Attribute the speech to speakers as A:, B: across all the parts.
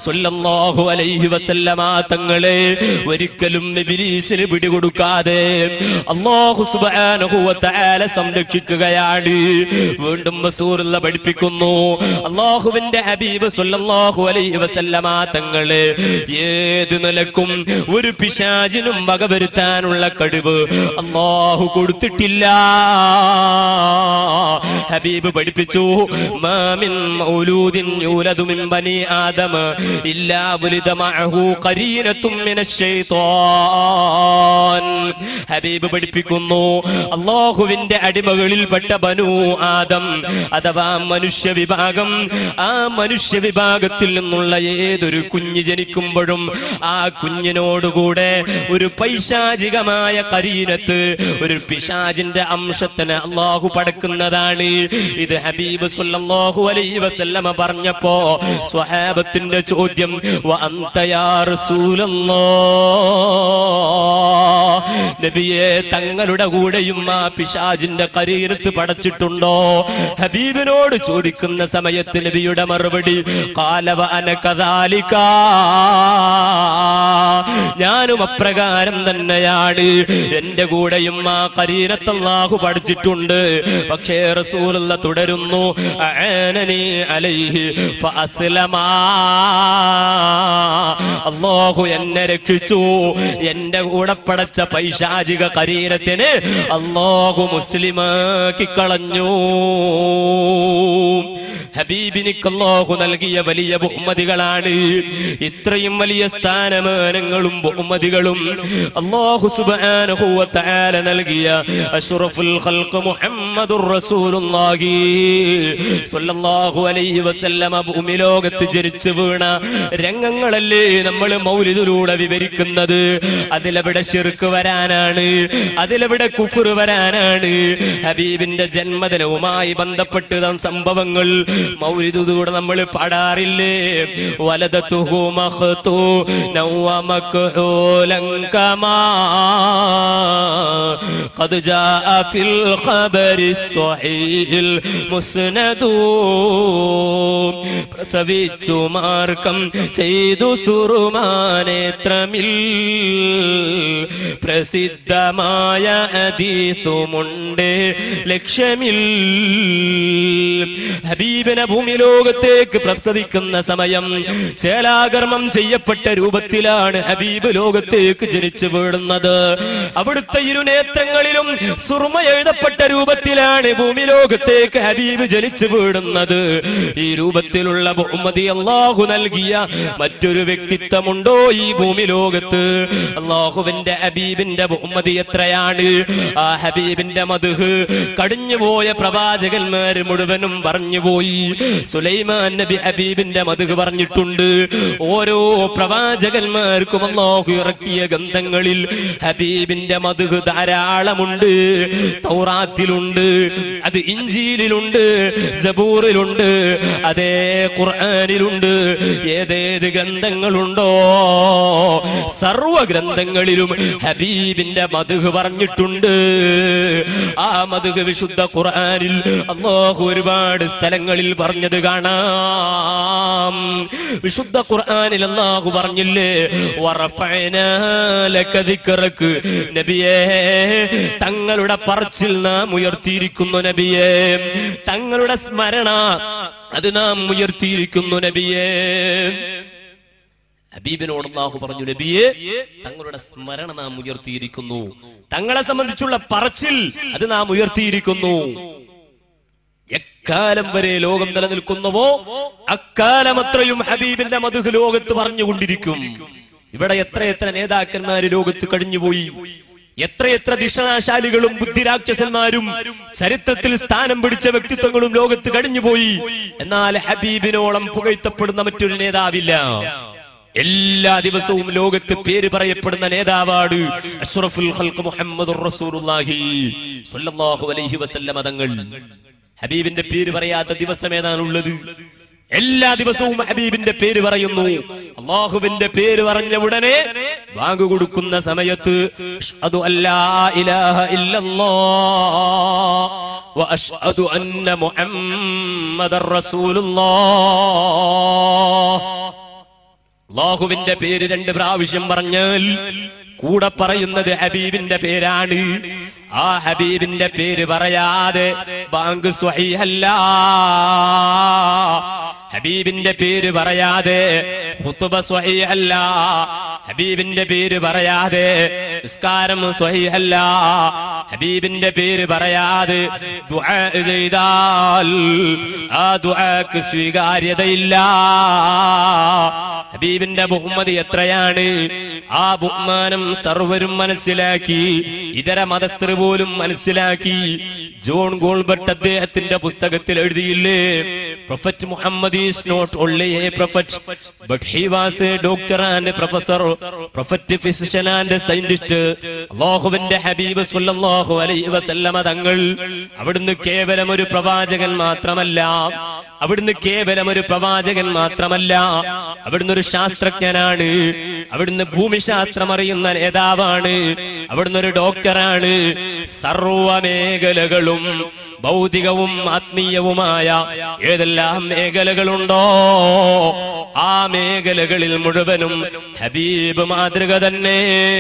A: സ്വല്ലല്ലാഹു അലൈഹി വസല്ലമ തങ്ങളെ ഒരിക്കലും ഇബ്ലീസിന് പിടികൊടുക്കാതെ അല്ലാഹു സുബ്ഹാനഹു വ തആല സംരക്ഷിക്കുകയാണ് വീണ്ടും റസൂലുള്ള പഠിപ്പിക്കുന്നു അള്ളാഹുവിന്റെ ഹബീബ് സ്വല്ലല്ലാഹു അലൈഹി വസല്ലമ തങ്ങളെ ഏത് നിലക്കും ഒരു പിശാചിനും വകവരുത്താനുള്ള കഴിവ് അള്ളാഹു കൊടുത്തിട്ടില്ല ഹബീബ് പഠിപ്പിച്ചു മാമിൻ മൗലൂദിൻ യൂലദു മിൻ ബനി ആദമ ഇല്ലാ വുലിദ മഅഹു ഖരീനത്തും മിനശ് ശൈത്താൻ ഹബീബ് പഠിപ്പിക്കുന്നു അള്ളാഹുവിന്റെ അടിമകളിൽപ്പെട്ട ബനു ആദം അഥവാ മനുഷ്യ വിഭാഗം ആ മനുഷ്യ വിഭാഗത്തിൽ നിന്നുള്ള ഏതൊരു കുഞ്ഞ് ജനിക്കുമ്പോഴും ആ കുഞ്ഞിനോടുകൂടെ ഒരു പൈശാചികമായ കരീനത്ത് ഒരു പിശാചിന്റെ അംശത്തിന് അള്ളാഹു പടക്കുന്നതാണ് ഇത് ഹബീബ് സല്ലല്ലാഹു അലൈഹി വസല്ലമ പറഞ്ഞപ്പോ സ്വഹാബത്തിന്റെ ചോദ്യം "വ അന്ത യാ റസൂലല്ലാഹ് നബിയെ തങ്ങളുടെ കൂടെയും ആ പിശാജിന്റെ കരീരത്ത് പടച്ചിട്ടുണ്ടോ ഹബീബിനോട് ചോദിക്കുന്ന സമയത്ത് നബിയുടെ മറുപടി കാലവ അനകദാലിക ഞാനും അപ്രകാരം തന്നെയാണ് എന്റെ കൂടെയും ആ കരീരത്ത് അല്ലാഹു പഠിച്ചിട്ടുണ്ട് പക്ഷേ റസൂലുള്ള തുടരുന്നു അഅനനി അലൈഹി ഫഅസ്ലമാ അല്ലാഹു എന്നെ രക്ഷിച്ചു എന്റെ കൂടെ പടച്ച പൈശാചിക കരീരത്തിന് അല്ലാഹു മുസ്ലിമാക്കി കളഞ്ഞു ഹബീബിനിക്ക് അല്ലാഹു നൽകിയ വലിയ ബഹുമതികളാണ് ഇത്രയും വലിയ സ്ഥാനമാനങ്ങളും ബഹുമതികളും അല്ലാഹു സുബ്ഹാനഹു വ തആല നൽകിയ അഷ്റഫുൽ ഖൽഖ് മുഹമ്മദുർ റസൂലുള്ളാഹി സ്വല്ലല്ലാഹു അലൈഹി വസല്ലമ ഭൂമി ലോകത്ത് ജനിച്ചു വീണ രംഗങ്ങളല്ലേ നമ്മൾ മൗലിദിലൂടെ വിവരിക്കുന്നത് അതിലെവിടെ ശിർക്ക് വരാനാണ് അതിലെവിടെ കുഫർ വരാനാണ് ഹബീബിന്റെ ജന്മദിനവുമായി ബന്ധപ്പെട്ട് ത- സംഭവങ്ങൾ മൗലിദൂടെ നമ്മൾ പാടാറില്ലേ വലതത്തുഹു മഖ്തു നവ മക്ഹൂലൻ കമാ قد جاء في الخبر الصحيح المسند പ്രസവിച്ചു മാർക്കം ചെയ്തു സുറുമാനേത്രമിൽ പ്രസിദ്ധമായ അതീതുമുണ്ട് ലക്ഷ്യമിൽ ഹബീബിനെ ഭൂമി ലോകത്തേക്ക് പ്രസവിക്കുന്ന സമയം ചേലാകർമ്മം ചെയ്യപ്പെട്ട രൂപത്തിലാണ് ഹബീബ് ലോകത്തേക്ക് ജനിച്ചു വീഴുന്നത് അവിടുത്തെ ഇരുനേത്രങ്ങളിലും സുറുമ എഴുതപ്പെട്ട രൂപത്തിലാണ് ഭൂമി ലോകത്തേക്ക് ഹബീബ് ജനിച്ചു വീഴുന്നത് ഈ രൂപത്തിലുള്ള ബഹുമതി അള്ളാഹു നൽകിയ മറ്റൊരു വ്യക്തിത്വമുണ്ടോ ഈ ഭൂമി ലോകത്ത് അള്ളാഹുവിന്റെ ഹബീബിന്റെ ബഹുമതി എത്രയാണ് ആ ഹബീബിന്റെ മധുഹ് കടിഞ്ഞുപോയ പ്രവാചകന്മാര് മുഴുവനും പറഞ്ഞുപോയി സുലൈമാൻ നബി ഹബീബിന്റെ മധുഹ് പറഞ്ഞിട്ടുണ്ട് ഓരോ പ്രവാചകന്മാർക്കും അള്ളാഹു ഇറക്കിയ ഗന്ധങ്ങളിൽ ഹബീബിന്റെ മധുഹ് ധാരാളമുണ്ട് തൗറാത്തിലുണ്ട് അത് ഇഞ്ചിയിലുണ്ട് സബൂറിലുണ്ട് അതേ ഖുർആനിലുണ്ട് ഏതേത് ഗ്രന്ഥങ്ങളുണ്ടോ സർവ ഗ്രന്ഥങ്ങളിലും ഹബീബിന്റെ മധുഹ് പറഞ്ഞിട്ടുണ്ട് ആ മധുഹ് വിശുദ്ധ ഖുർആനിൽ അള്ളാഹു ഒരുപാട് സ്ഥലങ്ങളിൽ പറഞ്ഞത് കാണാം വിശുദ്ധ ഖുർആനിൽ അള്ളാഹു പറഞ്ഞില്ലേ വറഫഅനാ ലക ദിക്റക് നബിയേ തങ്ങളുടെ പറച്ചിൽ നാം ഉയർത്തിയിരിക്കുന്നു നബിയേ തങ്ങളുടെ സ്മരണ അത് നാം ഉയർത്തിയിരിക്കുന്നു നബിയേ ഹബീബിനോട് അള്ളാഹു പറഞ്ഞു നബിയെ തങ്ങളുടെ സ്മരണ നാം ഉയർത്തിയിരിക്കുന്നു തങ്ങളെ സംബന്ധിച്ചുള്ള പറച്ചിൽ അത് നാം ഉയർത്തിയിരിക്കുന്നു എക്കാലം വരെ ലോകം നിലനിൽക്കുന്നുവോ അക്കാലം അത്രയും ഹബീബിന്റെ മധുഹ് ലോകത്ത് പറഞ്ഞുകൊണ്ടിരിക്കും ഇവിടെ എത്രയെത്ര നേതാക്കന്മാര് ലോകത്ത് കഴിഞ്ഞുപോയി എത്രയെത്ര ദിശനാശാലികളും ബുദ്ധിരാക്ഷസന്മാരും ചരിത്രത്തിൽ സ്ഥാനം പിടിച്ച വ്യക്തിത്വങ്ങളും ലോകത്ത് കഴിഞ്ഞുപോയി എന്നാൽ ഹബീബിനോളം പുകഴ്ത്തപ്പെടുന്ന മറ്റൊരു നേതാവില്ല എല്ലാ ദിവസവും ലോകത്ത് പേര് പറയപ്പെടുന്ന നേതാവാണ് അഷ്റഫുൽ ഖൽഖ് മുഹമ്മദുർ റസൂലുള്ളാഹി സ്വല്ലല്ലാഹു അലൈഹി വസല്ലമ തങ്ങൾ ഹബീബിന്റെ പേര് പറയാത്ത ദിവസം ഏതാണുള്ളത് എല്ലാ ദിവസവും ഹബീബിന്റെ പേര് പറയുന്നു അള്ളാഹുവിന്റെ പേര് പറഞ്ഞ ഉടനെ വാങ്ങു കൊടുക്കുന്ന സമയത്ത് അഷ്ഹദു അല്ലാ ഇലാഹ ഇല്ലല്ലാഹ് വഅഷ്ഹദു അന്ന മുഹമ്മദർ റസൂലുള്ളാഹ് അള്ളാഹുവിന്റെ പേര് രണ്ട് പ്രാവശ്യം പറഞ്ഞാൽ കൂടെ പറയുന്നത് ഹബീബിന്റെ പേരാണ് ആ ഹബീബിന്റെ പേര് പറയാതെ ബാങ്ക് സ്വഹീഹല്ല ഹബീബിന്റെ പേര് പറയാതെ ഖുതുബ സ്വഹീഹല്ല ഹബീബിന്റെ പേര് പറയാതെ നിസ്കാരം സ്വഹീഹല്ല ഹബീബിന്റെ പേര് പറയാതെ ദുആ ചെയ്താൽ ആ ദുആക്ക് സ്വീകാര്യതയില്ല ഹബീബിന്റെ ബഹുമതി എത്രയാണ് ആ ബഹുമാനം സർവരും മനസ്സിലാക്കി ഇതര മതസ്ഥർ പോലും മനസ്സിലാക്കി ജോൺ ഗോൾബർട്ട് അദ്ദേഹത്തിന്റെ പുസ്തകത്തിൽ എഴുതിയില്ലേ prophet Muhammad is not only a prophet but he was a doctor and professor prophet physician and scientist അള്ളാഹുവിന്റെ ഹബീബ് സല്ലല്ലാഹു അലൈഹി വസല്ലമ തങ്ങൾ അവിടുന്ന് കേവലം ഒരു പ്രവാചകൻ മാത്രമല്ല അവിടുന്ന് കേവലം ഒരു പ്രവാചകൻ മാത്രമല്ല അവിടുന്ന് ഒരു ശാസ്ത്രജ്ഞനാണ് അവിടുന്ന് ഭൂമിശാസ്ത്രം അറിയുന്ന നേതാവാണ് അവിടുന്ന് ഒരു ഡോക്ടറാണ് സർവ മേഖലകളും ഭൗതികവും ആത്മീയവുമായ ഏതെല്ലാം മേഖലകളുണ്ടോ ആ മേഖലകളിൽ മുഴുവനും ഹബീബ് മാതൃക തന്നെ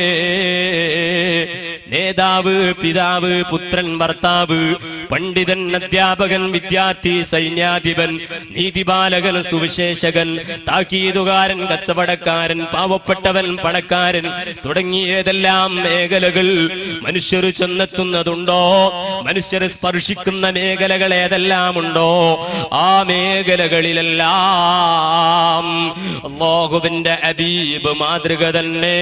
A: നേതാവ് പിതാവ് പുത്രൻ ഭർത്താവ് പണ്ഡിതൻ അധ്യാപകൻ വിദ്യാർത്ഥി സൈന്യാധിപൻ നീതിപാലകൻ സുവിശേഷകൻ താക്കീതുകാരൻ കച്ചവടക്കാരൻ പാവപ്പെട്ടവൻ പണക്കാരൻ തുടങ്ങി ഏതെല്ലാം മേഖലകൾ മനുഷ്യർ ചെന്നെത്തുന്നതുണ്ടോ മനുഷ്യർ സ്പർശിക്കുന്ന മേഖലകൾ ഏതെല്ലാം ഉണ്ടോ ആ മേഖലകളിലെല്ലാം അള്ളാഹുവിന്റെ ഹബീബ് മാതൃക തന്നെ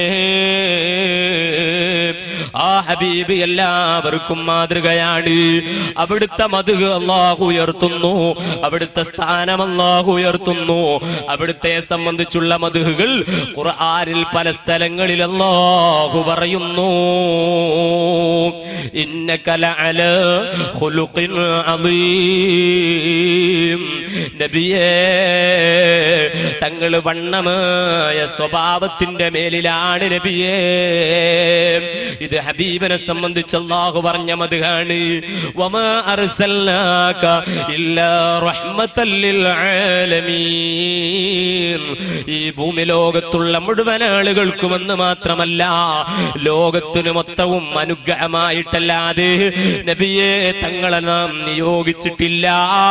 A: ആ ഹബീബ് എല്ലാവർക്കും മാതൃകയാണ് അവിടുത്തെ മധുക അള്ളാഹു ഉയർത്തുന്നു അവിടുത്തെ സ്ഥാനം അള്ളാഹു ഉയർത്തുന്നു അവിടുത്തെ സംബന്ധിച്ചുള്ള മധുകൾ ഖുർആനിൽ പല സ്ഥലങ്ങളിൽ അള്ളാഹു പറയുന്നു ഇന്നകല അല ഖുലുഖിൻ അദീം നബിയേ തങ്ങൾ വണ്ണമായ സ്വഭാവത്തിന്റെ മേലിലാണ് നബിയേ ഇത് ഹബീബിനെ സംബന്ധിച്ച് അള്ളാഹു പറഞ്ഞ മതാണ് വമാ അർസൽനാക ഇല്ലാ റഹ്മത്തൽ ലിൽ ആലമീൻ ഈ ഭൂമി ലോകത്തുള്ള മുഴുവൻ ആളുകൾക്കുമെന്ന് മാത്രമല്ല ലോകത്തിനു മൊത്തവും അനുഗ്രഹമായിട്ടല്ലാതെ നബിയെ തങ്ങളെ നാം നിയോഗിച്ചിട്ടില്ല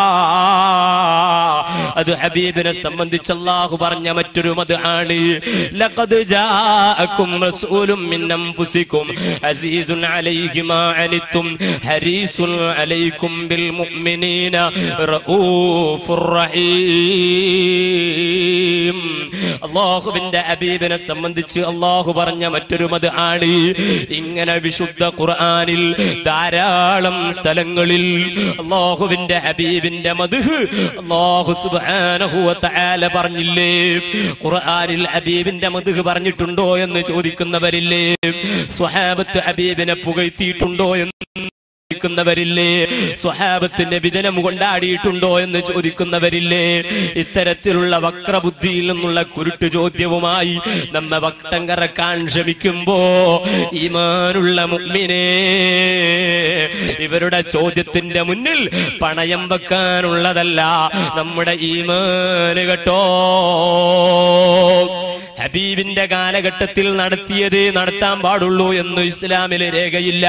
A: അത് ഹബീബിനെ സംബന്ധിച്ച് അള്ളാഹു പറഞ്ഞ മറ്റൊരു മത് ആണ് ലഖദ് ജാഅക്കും റസൂലും മിൻ അൻഫുസിക്കും അസീസുൻ അലൈഹി മാ അനിത്തും ഹരീസുൻ അലൈക്കും ബിൽ മുഅ്മിനീന റഊഫുർ റഹീം അള്ളാഹുവിന്റെ ഹബീബിനെ സംബന്ധിച്ച് അള്ളാഹു പറഞ്ഞ മറ്റൊരു മത് ആണ് ഇങ്ങനെ വിശുദ്ധ ഖുർആനിൽ ധാരാളം സ്ഥലങ്ങളിൽ അള്ളാഹുവിന്റെ ഹബീബിന്റെ മത് അള്ളാഹു സുബ്ഹാനഹു വ തആല പറഞ്ഞില്ലേ ഖുർആനിൽ ഹബീബിന്റെ മത് പറഞ്ഞിട്ടുണ്ടോ എന്ന് ചോദിക്കുന്നവരില്ലേ സ്വഹാബത്ത് ഹബീബിനെ പുകഴ്ത്തിയിട്ടുണ്ടോ എന്ന് ചോദിക്കുന്നവരില്ലേ സ്വഹാബത്തിന്റെ വിധനം കൊണ്ടാടിയിട്ടുണ്ടോ എന്ന് ചോദിക്കുന്നവരില്ലേ ഇത്തരത്തിലുള്ള വക്രബുദ്ധിയിൽ നിന്നുള്ള കുരുട്ട് ചോദ്യവുമായി നമ്മെ വക്തം കറക്കാൻ ശ്രമിക്കുമ്പോ ഈമാനുള്ള മുമ്മിനെ ഇവരുടെ ചോദ്യത്തിന്റെ മുന്നിൽ പണയം വെക്കാനുള്ളതല്ല നമ്മുടെ ഈമാന് കേട്ടോ ഹബീബിന്റെ കാലഘട്ടത്തിൽ നടത്തിയത് നടത്താൻ പാടുള്ളൂ എന്ന് ഇസ്ലാമിൽ രേഖയില്ല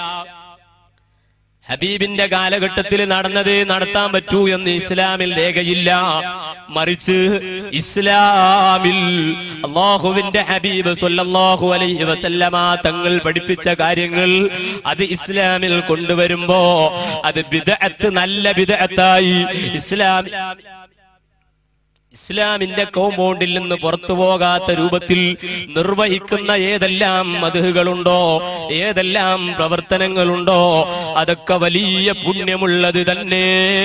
A: ഹബീബിന്റെ കാലഘട്ടത്തിൽ നടന്നത് നടത്താൻ പറ്റൂ എന്ന് ഇസ്ലാമിൽ രേഖയില്ല മറിച്ച് ഇസ്ലാമിൽ അള്ളാഹുവിന്റെ ഹബീബ് സല്ലല്ലാഹു അലൈഹി വസല്ലമ തങ്ങൾ പഠിപ്പിച്ച കാര്യങ്ങൾ അത് ഇസ്ലാമിൽ കൊണ്ടുവരുമ്പോ അത് ബിദഅത്ത് നല്ല ബിദഅത്തായി ഇസ്ലാം ഇസ്ലാമിന്റെ കോമ്പൗണ്ടിൽ നിന്ന് പുറത്തു പോകാത്ത രൂപത്തിൽ നിർവഹിക്കുന്ന ഏതെല്ലാം മധുകളുണ്ടോ ഏതെല്ലാം പ്രവർത്തനങ്ങളുണ്ടോ അതൊക്കെ വലിയ പുണ്യമുള്ളത് തന്നെ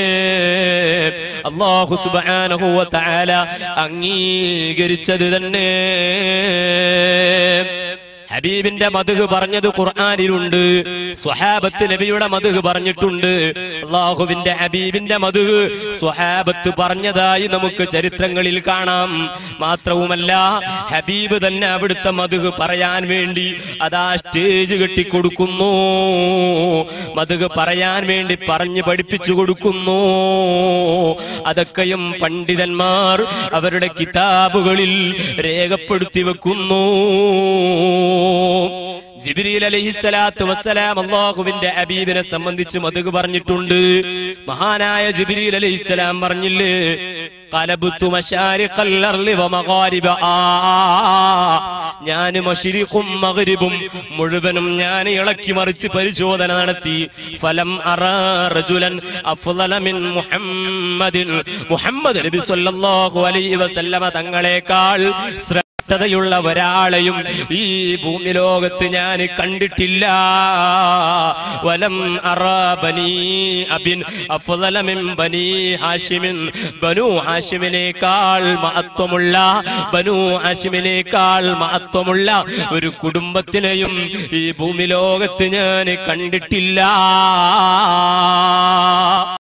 A: അള്ളാഹു സുബ്ഹാനഹു വ തആല അംഗീകരിച്ചത് തന്നെ ഹബീബിന്റെ മധുഹ് പറഞ്ഞത് ഖുർആനിലുണ്ട് സ്വഹാബത്ത് നബിയുടെ മധുഹ് പറഞ്ഞിട്ടുണ്ട് അള്ളാഹുവിന്റെ ഹബീബിന്റെ മധുഹ് സ്വഹാബത്ത് പറഞ്ഞതായി നമുക്ക് ചരിത്രങ്ങളിൽ കാണാം മാത്രവുമല്ല ഹബീബ് തന്നെ അവിടുത്തെ മധുഹ് പറയാൻ വേണ്ടി അതാ സ്റ്റേജ് കെട്ടിക്കൊടുക്കുന്നു മധുഹ് പറയാൻ വേണ്ടി പറഞ്ഞു പഠിപ്പിച്ചു കൊടുക്കുന്നു അതൊക്കെയും പണ്ഡിതന്മാർ അവരുടെ കിതാബുകളിൽ രേഖപ്പെടുത്തി വെക്കുന്നു ജിബ്രീൽ അലൈഹിസ്സലാത്തു വസ്സലാം അള്ളാഹുവിന്റെ ഹബീബിനെ സംബന്ധിച്ച് മധുക് പറഞ്ഞിട്ടുണ്ട് മഹാനായ ജിബ്രീൽ അലൈഹിസ്സലാം പറഞ്ഞില്ലേ കലബുത്തു മശാരിഖൽ അർളി വമഗാരിബ ആ ഞാൻ മശരിഖും മഗ്രിബും മുഴുവനും ഞാൻ ഇളക്കി മറിച്ച് പരിശോധന നടത്തി ഫലം അറ റജുലൻ അഫ്ളല മിൻ മുഹമ്മദിൻ മുഹമ്മദ് നബി സല്ലല്ലാഹു അലൈഹി വസല്ലമ തങ്ങളെക്കാൾ ശ്രേഷ്ഠതയുള്ള ഒരാളെയും ഈ ഭൂമി ലോകത്ത് ഞാൻ കണ്ടിട്ടില്ല വലം അറ ബനി അബിൻ അഫ്ളല മിൻ ബനി ഹാഷിമിൻ ബനു ഹാഷിമിനേക്കാൾ മഹത്വമുള്ള ബനു ഹാഷിമിനേക്കാൾ മഹത്വമുള്ള ഒരു കുടുംബത്തിനെയും ഈ ഭൂമി ലോകത്ത് ഞാൻ കണ്ടിട്ടില്ല